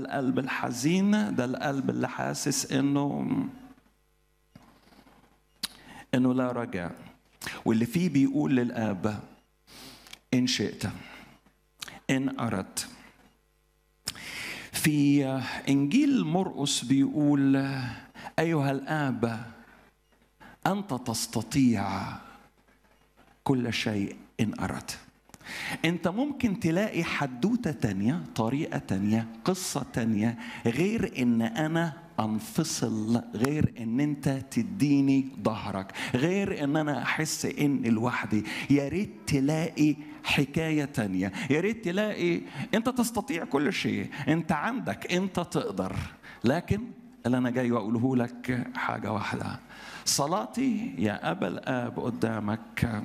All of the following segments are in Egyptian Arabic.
القلب الحزين ده القلب اللي حاسس انه انه لا رجاء واللي فيه بيقول للاب ان شئت ان اردت في انجيل مرقس بيقول ايها الاب انت تستطيع كل شيء ان اردت انت ممكن تلاقي حدوته تانية طريقه تانية قصه تانية غير ان انا انفصل غير ان انت تديني ظهرك غير ان انا احس اني لوحدي يا ريت تلاقي حكايه تانية يا ريت تلاقي انت تستطيع كل شيء انت عندك انت تقدر لكن اللي انا جاي واقوله لك حاجه واحده صلاتي يا ابا الاب قدامك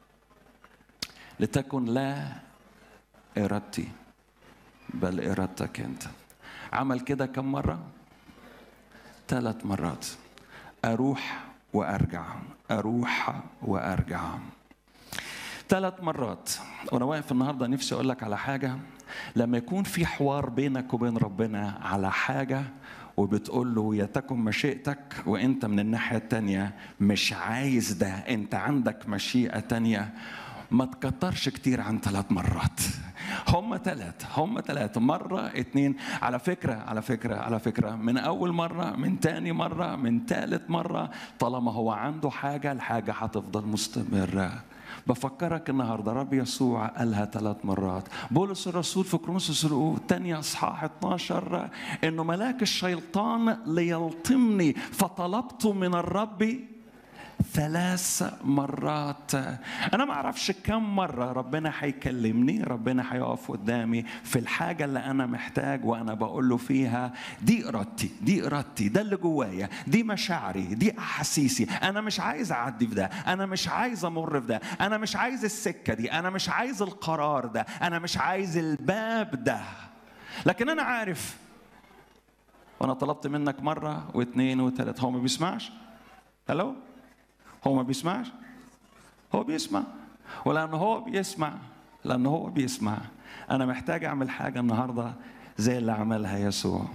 لتكن لا ارادتي بل ارادتك انت عمل كده كم مره ثلاث مرات اروح وارجع اروح وارجع ثلاث مرات وانا واقف النهارده نفسي اقول لك على حاجه لما يكون في حوار بينك وبين ربنا على حاجه وبتقول له يا تكن مشيئتك وانت من الناحيه التانيه مش عايز ده انت عندك مشيئه تانيه ما تكترش كتير عن ثلاث مرات هم ثلاث هم ثلاث مرة اتنين على فكرة على فكرة على فكرة من أول مرة من تاني مرة من ثالث مرة طالما هو عنده حاجة الحاجة هتفضل مستمرة بفكرك النهارده رب يسوع قالها ثلاث مرات بولس الرسول في كرونسوس الثانية اصحاح 12 انه ملاك الشيطان ليلطمني فطلبت من الرب ثلاث مرات انا ما اعرفش كم مره ربنا هيكلمني ربنا هيقف قدامي في الحاجه اللي انا محتاج وانا بقول له فيها دي ارادتي دي ارادتي ده اللي جوايا دي مشاعري دي احاسيسي انا مش عايز اعدي في ده انا مش عايز امر في ده انا مش عايز السكه دي انا مش عايز القرار ده انا مش عايز الباب ده لكن انا عارف وانا طلبت منك مره واثنين وثلاثه هو ما بيسمعش هلو هو ما بيسمعش هو بيسمع ولأنه هو بيسمع لأنه هو بيسمع أنا محتاج أعمل حاجة النهاردة زي اللي عملها يسوع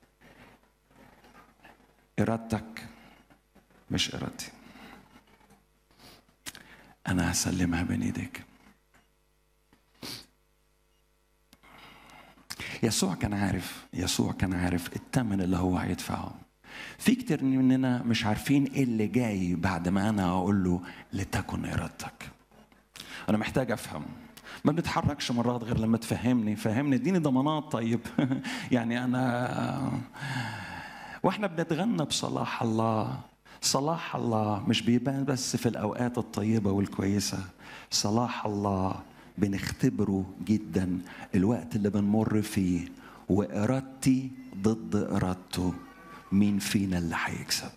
إرادتك مش إرادتي أنا هسلمها بين إيديك يسوع كان عارف يسوع كان عارف الثمن اللي هو هيدفعه في كتير مننا مش عارفين ايه اللي جاي بعد ما انا اقول له لتكن ارادتك انا محتاج افهم ما بنتحركش مرات غير لما تفهمني فهمني اديني ضمانات طيب يعني انا واحنا بنتغنى بصلاح الله صلاح الله مش بيبان بس في الاوقات الطيبه والكويسه صلاح الله بنختبره جدا الوقت اللي بنمر فيه وارادتي ضد ارادته مين فينا اللي هيكسب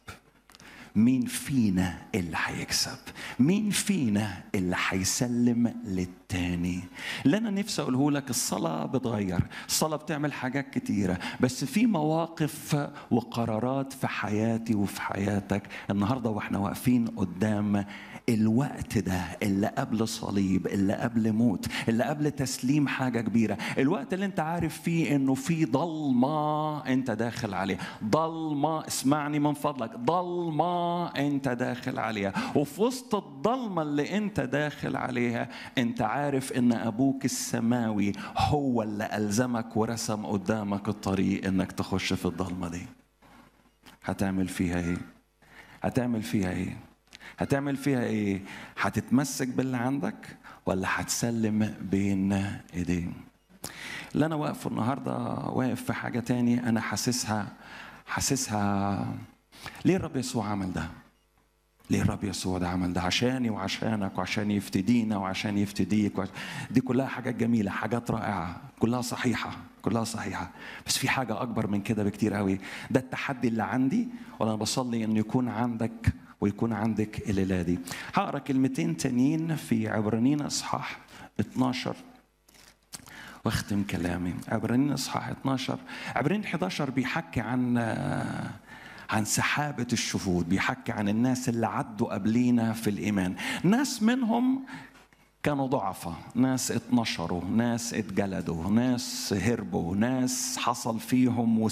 مين فينا اللي هيكسب مين فينا اللي هيسلم للتاني اللي انا نفسي اقوله لك الصلاه بتغير الصلاه بتعمل حاجات كتيره بس في مواقف وقرارات في حياتي وفي حياتك النهارده واحنا واقفين قدام الوقت ده اللي قبل صليب اللي قبل موت اللي قبل تسليم حاجه كبيره الوقت اللي انت عارف فيه انه في ضلمه انت داخل عليها ضلمه اسمعني من فضلك ضلمه انت داخل عليها وفي وسط الضلمه اللي انت داخل عليها انت عارف ان ابوك السماوي هو اللي الزمك ورسم قدامك الطريق انك تخش في الضلمه دي هتعمل فيها ايه هتعمل فيها ايه هتعمل فيها ايه هتتمسك باللي عندك ولا هتسلم بين ايديه اللي انا واقف النهارده واقف في حاجه تاني انا حاسسها حاسسها ليه الرب يسوع عمل ده ليه الرب يسوع ده عمل ده عشاني وعشانك وعشان يفتدينا وعشان يفتديك وعش... دي كلها حاجات جميلة حاجات رائعة كلها صحيحة كلها صحيحة بس في حاجة أكبر من كده بكتير قوي ده التحدي اللي عندي وأنا بصلي إنه يكون عندك ويكون عندك الليلة دي هقرا كلمتين تانيين في عبرانيين اصحاح 12 واختم كلامي عبرانيين اصحاح 12 عبرانيين 11 بيحكي عن عن سحابة الشهود بيحكي عن الناس اللي عدوا قبلينا في الإيمان ناس منهم كانوا ضعفاء ناس اتنشروا ناس اتجلدوا ناس هربوا ناس حصل فيهم